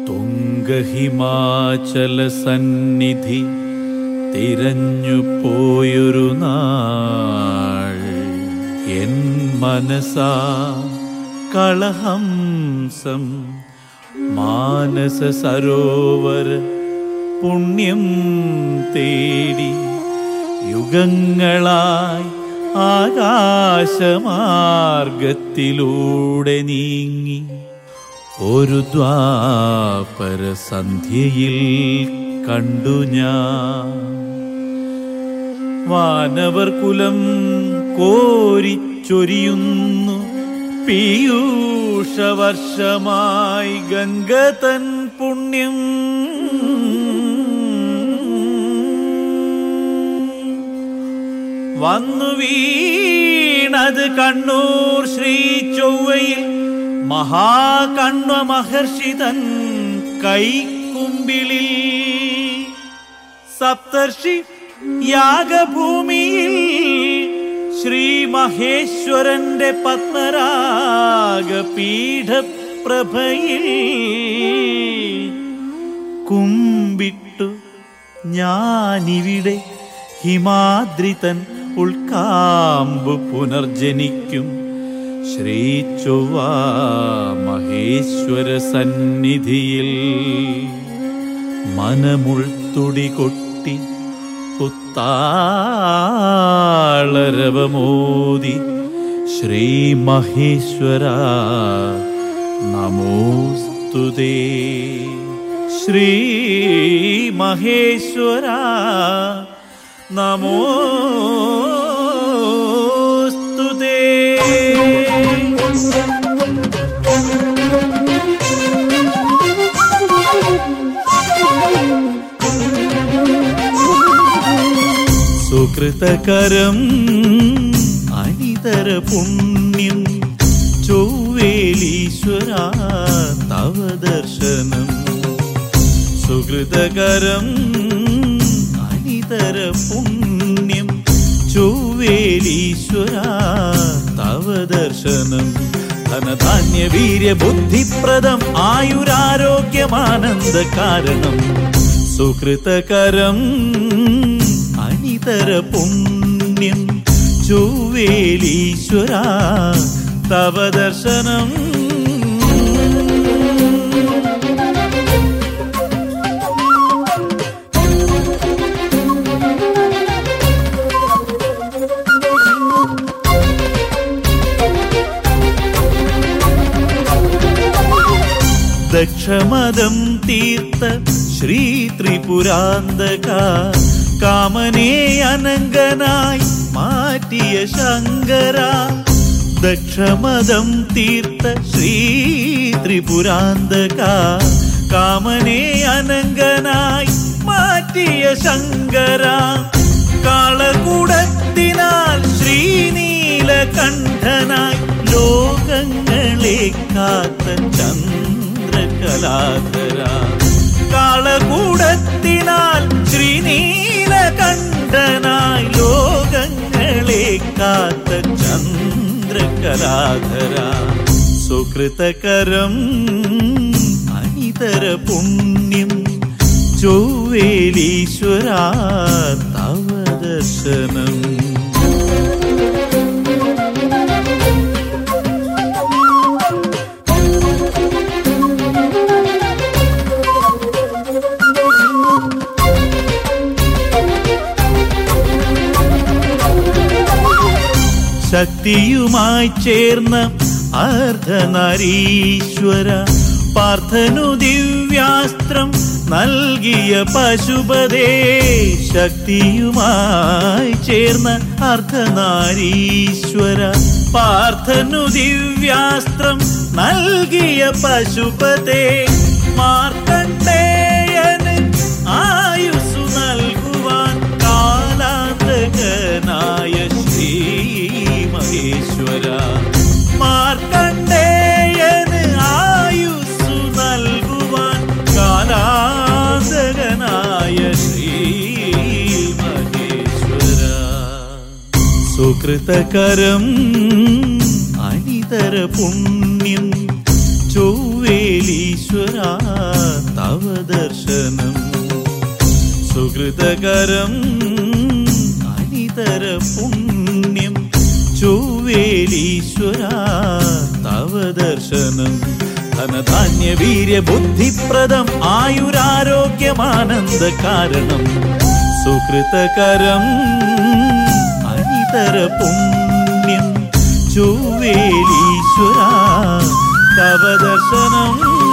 തുംഗഹിമാചല സന്നിധി തിരഞ്ഞു പോയൊരു നാൾ എൻ മനസാ കളഹംസം മാനസ സരോവര പുണ്യം തേടി യുഗങ്ങളായി ആകാശമാർഗത്തിലൂടെ നീങ്ങി ഒരു ദ്വാപര സന്ധ്യയിൽ കണ്ടു ഞാൻ വാനവർ കുലം കോരിച്ചൊരിയുന്നു പീയൂഷവർഷമായി ഗംഗതൻ പുണ്യം വന്നു വീണത് കണ്ണൂർ ശ്രീ ചൊവ്വയിൽ മഹാകണ്വ മഹർഷിതൻ കൈക്കുമ്പിളിൽ സപ്തർഷി യാഗഭൂമിയിൽ ശ്രീ മഹേശ്വരന്റെ പത്മരാഗ പീഠപ്രഭയിൽ കുമ്പിട്ടു ഞാനിവിടെ ഹിമാദ്രിതൻ ഉൾക്കാമ്പു പുനർജനിക്കും ശ്രീ ചൊവ്വ മഹേശ്വര സന്നിധിയിൽ മനമുൾത്തുടി കൊട്ടി പുത്താളരവമോദി ശ്രീ മഹേശ്വര നമോസ്തുതേ ശ്രീ മഹേശ്വര നമോസ്തുതേ സുകൃതകരം അനിതര പുണ്യം ചൊവ്വേലീശ്വര തവ ദർശനം സുകൃതകരം അനിതര പുണ്യം ചൊവ്വേലീശ്വര തവ ദർശനം ധനധാന്യ വീര്യ ബുദ്ധിപ്രദം ആയുരാരോഗ്യമാനന്ദ കാരണം സുകൃതകരം അനിതര പുണ്യം ചൊവ്വേലീശ്വര തവ ദർശനം ദക്ഷമതം തീർത്ത ശ്രീ ത്രിപുരാന്തക കാമനെ അനങ്കനായി മാറ്റിയ ശങ്കര ദക്ഷമതം തീർത്ത ശ്രീ ത്രിപുരാന്തക കാമനെ അനങ്കനായി മാറ്റിയ ശങ്കര കാളകൂടത്തിനാൽ ശ്രീനീലകണ്ഠനായി ലോകങ്ങളെ കാത്ത ചന്ദ്രകലാധര കാളകൂടത്തിനാൽ ശ്രീനീലകണ്ഠനായി ലോകങ്ങളെ കാത്ത ചന്ദ്രകലാധര സുകൃതകരം അനിതര പുണ്യം ചൊവ്വേലീശ്വര തവ ദർശനം ശക്തിയുമായി ചേർന്ന അർദ്ധനരീശ്വര പാർത്ഥനു ദിവ്യാസ്ത്രം നൽകിയ പശുപതേ ശക്തിയുമായി ചേർന്ന അർദ്ധനാരീശ്വര പാർത്ഥനു ദിവ്യാസ്ത്രം നൽകിയ പശുപതേ മാർക്കണ്ഡേയന് ആയുസ്സു നൽകുവാൻ കാലാന്തകനായ ശ്രീ മഹേശ്വര മാർക്കണ്ഡേയന് ആയുസ്സു നൽകുവാൻ കാലാന്തകനായ ശ്രീ മഹേശ്വര സുകൃതകരം അനിതര പുണ്യം ചൊവ്വേലീശ്വര തവ ദർശനം സുഹൃതകരം അനിതര പുണ്യം ചൊവ്വേലീശ്വര തവ ദർശനം ധനധാന്യ വീര്യ ബുദ്ധിപ്രദം ആയുരാരോഗ്യമാനന്ദ കാരണം സുഹൃതകരം അനിതര പുണ്യം ചൊവ്വേലീശ്വര തവ ദർശനം